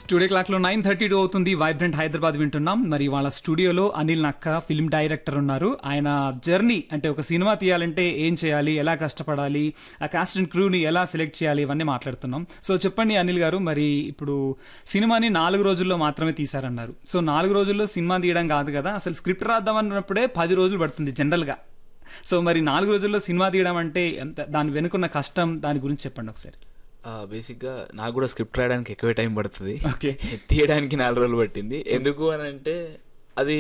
studio clock లో nine thirty two అవుతుంది vibrant Hyderabad వింటున్నాం మరి వాళ్ళ స్టూడియోలో అనిల్ నక్క ఫిల్మ్ డైరెక్టర్ ఉన్నారు ఆయన జర్నీ అంటే ఒక సినిమా తీయాలంటే ఏం చేయాలి ఎలా కష్టపడాలి ఆ కాస్ట్ అండ్ క్రూని ఎలా సెలెక్ట్ చేయాలి ఇవన్నీ మాట్లాడుతున్నాం సో చెప్పండి అనిల్ గారు మరి ఇప్పుడు సినిమాని నాలుగు రోజుల్లో మాత్రమే తీశారన్నారు సో నాలుగు రోజుల్లో సినిమా తీయడం కాదు కదా అసలు స్క్రిప్ట్ రాద్దాం అన్నప్పుడే పది రోజులు పడుతుంది జనరల్గా సో మరి నాలుగు రోజుల్లో సినిమా తీయడం అంటే ఎంత దాని వెనుకున్న కష్టం దాని గురించి చెప్పండి ఒకసారి బేసిక్గా నాకు కూడా స్క్రిప్ట్ రాయడానికి ఎక్కువ టైం పడుతుంది ఓకే తీయడానికి నాలుగు రోజులు పట్టింది ఎందుకు అని అంటే అది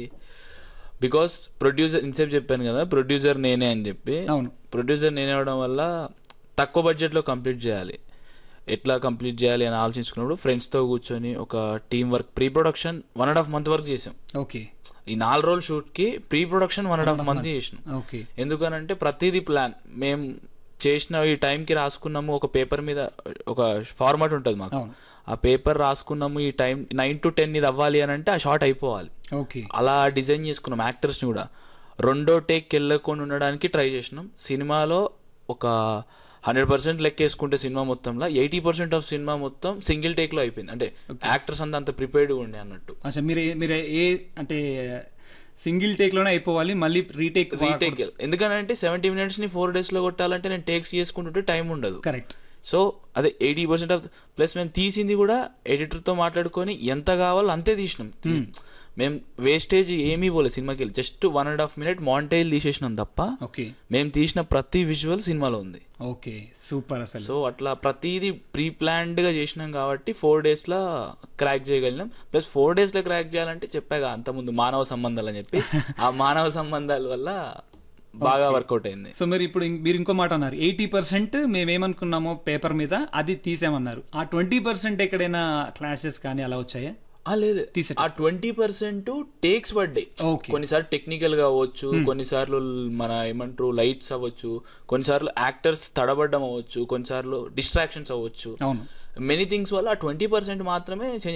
బికాస్ ప్రొడ్యూసర్ ఇన్సేపు చెప్పాను కదా ప్రొడ్యూసర్ నేనే అని చెప్పి అవును ప్రొడ్యూసర్ నేనే అవడం వల్ల తక్కువ బడ్జెట్లో కంప్లీట్ చేయాలి ఎట్లా కంప్లీట్ చేయాలి అని ఆలోచించుకున్నప్పుడు ఫ్రెండ్స్తో కూర్చొని ఒక team work pre production one and half month work చేసాం ఓకే ఈ నాలుగు రోజుల షూట్కి pre production one and half month చేసినాం ఓకే ఎందుకనంటే ప్రతిదీ ప్లాన్ మేము చేసిన ఈ టైంకి రాసుకున్నాము ఒక పేపర్ మీద ఒక ఫార్మాట్ ఉంటుంది మాకు అవును ఆ పేపర్ రాసుకున్నాము ఈ టైం నైన్ టు టెన్ ఇది అవ్వాలి అని అంటే ఆ షార్ట్ అయిపోవాలి ఓకే అలా డిజైన్ చేసుకున్నాం యాక్టర్స్ని కూడా రెండో టేక్ వెళ్ళకుండా ఉండడానికి ట్రై చేసినాం సినిమాలో ఒక హండ్రెడ్ పర్సెంట్ లెక్క వేసుకుంటే సినిమా మొత్తంలో ఎయిటీ పర్సెంట్ ఆఫ్ సినిమా మొత్తం సింగిల్ టేక్లో అయిపోయింది అంటే యాక్టర్స్ అంతా అంత ప్రిపేర్డ్గా ఉండే అన్నట్టు అచ్చా మీరు ఏ- మీరు ఏ అంటే సింగిల్ టేక్ లోనే అయిపోవాలి మళ్ళీ రీటేక్ రీటేక్ ఎందుకంటే సెవెంటీ మినిట్స్ ని ఫోర్ డేస్ లో కొట్టాలంటే నేను టేక్స్ చేసుకుంటుంటే టైం ఉండదు కరెక్ట్ సో అదే ఎయిటీ పర్సెంట్ ఆఫ్ ప్లస్ మేము తీసింది కూడా ఎడిటర్ తో మాట్లాడుకొని ఎంత కావాలో అంతే తీసినాం మేము వేస్టేజ్ ఏమీ పోలేదు సినిమాకి వెళ్ళి just one and half minute montage తీసేసినాం తప్ప ఓకే మేము తీసిన ప్రతి విజువల్ సినిమాలో ఉంది ఓకే సూపర్ అసలు సో అట్లా ప్రతిదీ ప్రీ ప్లాన్డ్ గా చేసినాం కాబట్టి ఫోర్ డేస్ లో క్రాక్ చేయగలిగినాం ప్లస్ ఫోర్ డేస్ లో క్రాక్ చేయాలంటే చెప్పాగా అంత ముందు మానవ సంబంధాలు అని చెప్పి ఆ మానవ సంబంధాల వల్ల బాగా వర్కౌట్ అయింది సో మరి ఇప్పుడు ఇం- మీరు ఇంకో మాట అన్నారు ఎయిటీ పర్సెంట్ మేమేమనుకున్నామో పేపర్ మీద అది తీసామన్నారు ఆ ట్వంటీ పర్సెంట్ ఎక్కడైనా క్లాషెస్ కానీ అలా వచ్చాయా ఆ లేదు తీసేట- ఆ ట్వంటీ పర్సెంట్ టేక్స్ పడ్డాయి ఓకే కొన్నిసార్లు టెక్నికల్ గా అవ్వచ్చు కొన్నిసార్లు మన ఏమంటారు లైట్స్ అవ్వచ్చు కొన్నిసార్లు యాక్టర్స్ తడబడ్డం అవ్వచ్చు కొన్నిసార్లు డిస్ట్రాక్షన్స్ అవ్వచ్చు అవును మెనీ థింగ్స్ వల్ల ఆ ట్వంటీ పర్సెంట్ మాత్రమే చేంజ్